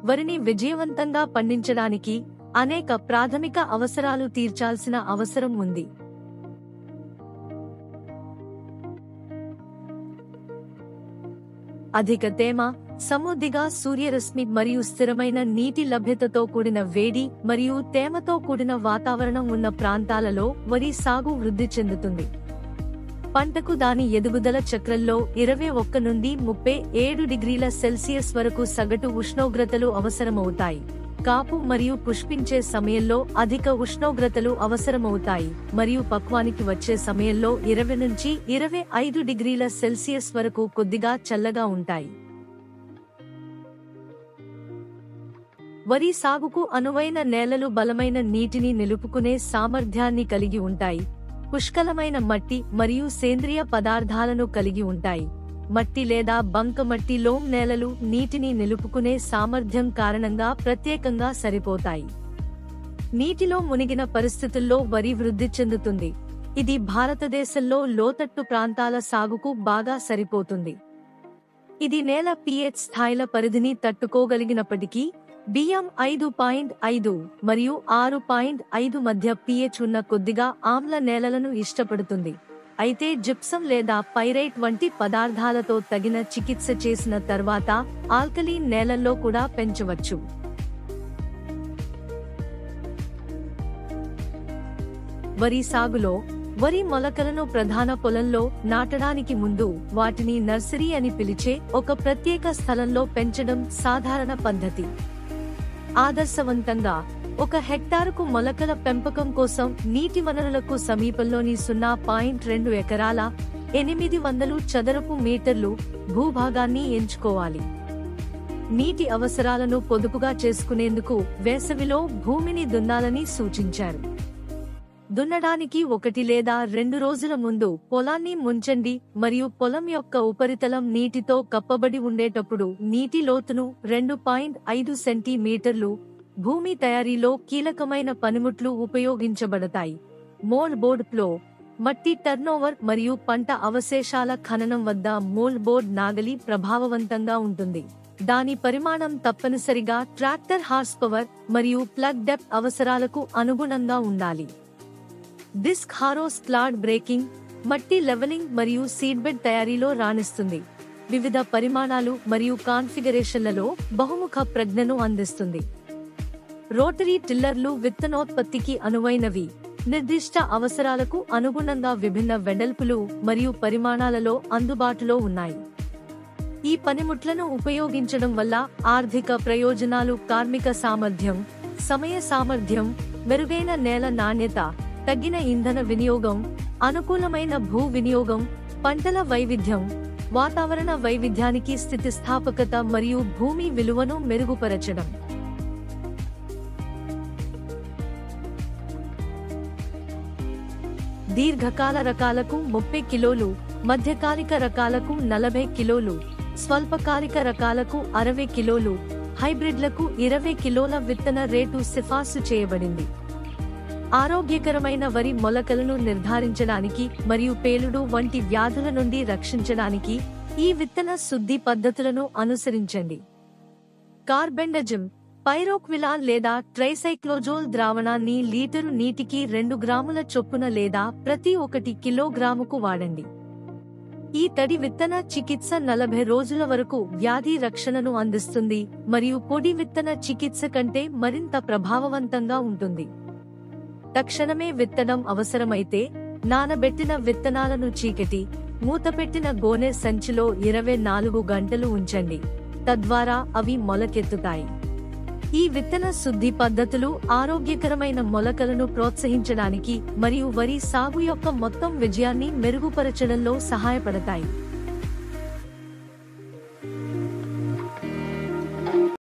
వరిని విజయవంతంగా పండించడానికి అనేక ప్రాథమిక అవసరాలు తీర్చాల్సిన అవసరం ఉంది అధిక తేమ సమృద్ధిగా సూర్యరశ్మి మరియు స్థిరమైన నీటి లభ్యతతో కూడిన వేడి మరియు తేమతో కూడిన వాతావరణం ఉన్న ప్రాంతాలలో వరి సాగు వృద్ధి చెందుతుంది పంటకు దాని ఎదుగుదల చక్రంలో ఇరవై ఒక్క నుండి ముప్పై ఏడు డిగ్రీల సెల్సియస్ వరకు సగటు ఉష్ణోగ్రతలు అవసరమవుతాయి కాపు మరియు పుష్పించే సమయంలో అధిక ఉష్ణోగ్రతలు అవసరమవుతాయి మరియు పక్వానికి వచ్చే సమయంలో ఇరవై నుంచి ఇరవై ఐదు డిగ్రీల సెల్సియస్ వరకు కొద్దిగా చల్లగా ఉంటాయి వరి సాగుకు అనువైన నేలలు బలమైన నీటిని నిలుపుకునే సామర్థ్యాన్ని కలిగి ఉంటాయి పుష్కలమైన మట్టి మరియు సేంద్రియ పదార్థాలను కలిగి ఉంటాయి మట్టి లేదా బంక మట్టి లోమ్ నేలలు నీటిని నిలుపుకునే సామర్థ్యం కారణంగా ప్రత్యేకంగా సరిపోతాయి నీటిలో మునిగిన పరిస్థితుల్లో వరి వృద్ధి చెందుతుంది ఇది భారతదేశంలో లోతట్టు ప్రాంతాల సాగుకు బాగా సరిపోతుంది ఇది నేల పిహెచ్ స్థాయిల పరిధిని తట్టుకోగలిగినప్పటికీ బియ్యం ఐదు పాయింట్ ఐదు మరియు ఆరు పాయింట్ ఐదు మధ్య పిహెచ్ ఉన్న కొద్దిగా ఆమ్ల నేలలను ఇష్టపడుతుంది అయితే జిప్సం లేదా పైరైట్ వంటి పదార్థాలతో తగిన చికిత్స చేసిన తర్వాత ఆల్కలీన్ నేలల్లో కూడా పెంచవచ్చు వరి సాగులో వరి మొలకలను ప్రధాన పొలంలో నాటడానికి ముందు వాటిని నర్సరీ అని పిలిచే ఒక ప్రత్యేక స్థలంలో పెంచడం సాధారణ పద్ధతి ఆదర్శవంతంగా ఒక హెక్టారుకు మొలకల పెంపకం కోసం నీటి వనరులకు సమీపంలోని సున్నా పాయింట్ రెండు ఎకరాల ఎనిమిది వందలు చదరపు మీటర్లు భూభాగాన్ని ఎంచుకోవాలి నీటి అవసరాలను పొదుపుగా చేసుకునేందుకు వేసవిలో భూమిని దున్నాలని సూచించారు దున్నడానికి ఒకటి లేదా రెండు రోజుల ముందు పొలాన్ని ముంచండి మరియు పొలం యొక్క ఉపరితలం నీటితో కప్పబడి ఉండేటప్పుడు నీటి లోతును రెండు పాయింట్ ఐదు సెంటీమీటర్లు భూమి తయారీలో కీలకమైన పనిముట్లు ఉపయోగించబడతాయి మోల్డ్ బోర్డ్ ప్లో మట్టి టర్నోవర్ మరియు పంట అవశేషాల ఖననం వద్ద మోల్డ్ బోర్డ్ నాగలి ప్రభావవంతంగా ఉంటుంది దాని పరిమాణం తప్పనిసరిగా ట్రాక్టర్ హార్స్ పవర్ మరియు ప్లగ్ డెప్త్ అవసరాలకు అనుగుణంగా ఉండాలి డిస్క్ హారోస్ క్లాడ్ బ్రేకింగ్ మట్టి లెవెలింగ్ మరియు సీడ్బెడ్ తయారీలో రాణిస్తుంది వివిధ పరిమాణాలు మరియు కాన్ఫిగరేషన్లలో బహుముఖ ప్రజ్ఞను అందిస్తుంది రోటరీ టిల్లర్లు విత్తనోత్పత్తికి అనువైనవి నిర్దిష్ట అవసరాలకు అనుగుణంగా విభిన్న వెడల్పులు మరియు పరిమాణాలలో అందుబాటులో ఉన్నాయి ఈ పనిముట్లను ఉపయోగించడం వల్ల ఆర్థిక ప్రయోజనాలు కార్మిక సామర్థ్యం సమయ సామర్థ్యం మెరుగైన నేల నాణ్యత తగ్గిన ఇంధన వినియోగం అనుకూలమైన భూ వినియోగం పంటల వైవిధ్యం వాతావరణ వైవిధ్యానికి స్థితిస్థాపకత మరియు భూమి విలువను మెరుగుపరచడం దీర్ఘకాల రకాలకు ముప్పై కిలోలు మధ్యకాలిక రకాలకు నలభై కిలోలు స్వల్పకాలిక రకాలకు అరవై కిలోలు హైబ్రిడ్లకు ఇరవై కిలోల విత్తన రేటు సిఫార్సు చేయబడింది ఆరోగ్యకరమైన వరి మొలకలను నిర్ధారించడానికి మరియు పేలుడు వంటి వ్యాధుల నుండి రక్షించడానికి ఈ విత్తన శుద్ధి పద్ధతులను అనుసరించండి కార్బెండజిమ్ పైరోక్విలాన్ లేదా ట్రైసైక్లోజోల్ ద్రావణాన్ని లీటరు నీటికి రెండు గ్రాముల చొప్పున లేదా ప్రతి ఒకటి కిలోగ్రాముకు వాడండి ఈ తడి విత్తన చికిత్స నలభై రోజుల వరకు వ్యాధి రక్షణను అందిస్తుంది మరియు పొడి విత్తన చికిత్స కంటే మరింత ప్రభావవంతంగా ఉంటుంది తక్షణమే విత్తనం అవసరమైతే నానబెట్టిన విత్తనాలను చీకటి మూతపెట్టిన గోనె సంచిలో ఇరవై నాలుగు గంటలు ఉంచండి తద్వారా అవి మొలకెత్తుతాయి ఈ విత్తన శుద్ధి పద్ధతులు ఆరోగ్యకరమైన మొలకలను ప్రోత్సహించడానికి మరియు వరి సాగు యొక్క మొత్తం విజయాన్ని మెరుగుపరచడంలో సహాయపడతాయి